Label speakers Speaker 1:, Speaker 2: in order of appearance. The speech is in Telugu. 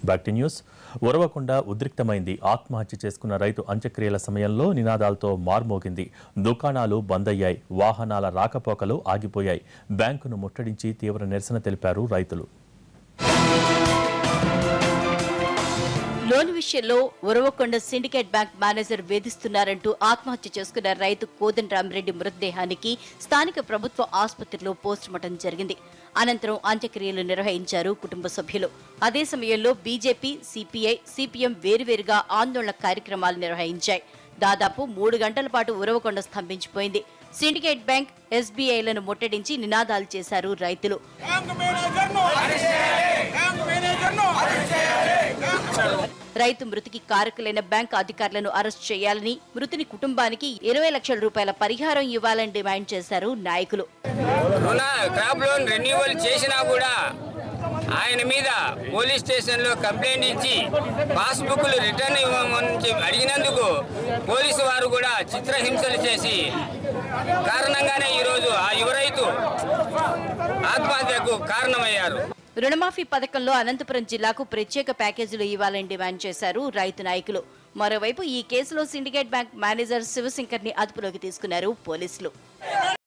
Speaker 1: బ్యాక్ టు న్యూస్ ఉరవకొండ ఉద్రిక్తమైంది ఆత్మహత్య చేసుకున్న రైతు అంత్యక్రియల సమయంలో నినాదాలతో మార్మోగింది దుకాణాలు బంద్ అయ్యాయి వాహనాల రాకపోకలు ఆగిపోయాయి బ్యాంకును ముట్టడించి తీవ్ర నిరసన తెలిపారు రైతులు
Speaker 2: లోన్ విషయంలో ఉరవకొండ సిండికేట్ బ్యాంక్ మేనేజర్ వేధిస్తున్నారంటూ ఆత్మహత్య చేసుకున్న రైతు కోదన్ రామిరెడ్డి మృతదేహానికి స్థానిక ప్రభుత్వ ఆసుపత్రిలో పోస్టుమార్టం జరిగింది అనంతరం అంత్యక్రియలు నిర్వహించారు కుటుంబ సభ్యులు అదే సమయంలో బీజేపీ సిపిఐ సిపిఎం వేరువేరుగా ఆందోళన కార్యక్రమాలు నిర్వహించాయి దాదాపు మూడు గంటల పాటు ఉరవకొండ స్తంభించిపోయింది సిండికేట్ బ్యాంక్ ఎస్బీఐలను ముట్టడించి నినాదాలు చేశారు రైతులు
Speaker 3: బ్యాంక్ మేనేజర్ను బ్యాంక్ మేనేజర్ను
Speaker 2: రైతు మృతికి కారకులైన బ్యాంక్ అధికారులను అరెస్ట్ చేయాలని మృతుని కుటుంబానికి ఇరవై లక్షల రూపాయల పరిహారం ఇవ్వాలని డిమాండ్ చేశారు నాయకులు
Speaker 4: రుణ క్రాప్ లోన్ రెన్యువల్ చేసినా కూడా ఆయన మీద పోలీస్ స్టేషన్లో కంప్లైంట్ ఇచ్చి పాస్బుక్లు రిటర్న్ ఇవ్వమని చెప్పి అడిగినందుకు పోలీసు వారు కూడా చిత్రహింసలు చేసి కారణంగానే ఈరోజు ఆ యువ రైతు ఆత్మహత్యకు కారణమయ్యారు
Speaker 2: రుణమాఫీ పథకంలో అనంతపురం జిల్లాకు ప్రత్యేక ప్యాకేజీలు ఇవ్వాలని డిమాండ్ చేశారు రైతు నాయకులు మరోవైపు ఈ కేసులో సిండికేట్ బ్యాంక్ మేనేజర్ శివశంకర్ ని అదుపులోకి తీసుకున్నారు పోలీసులు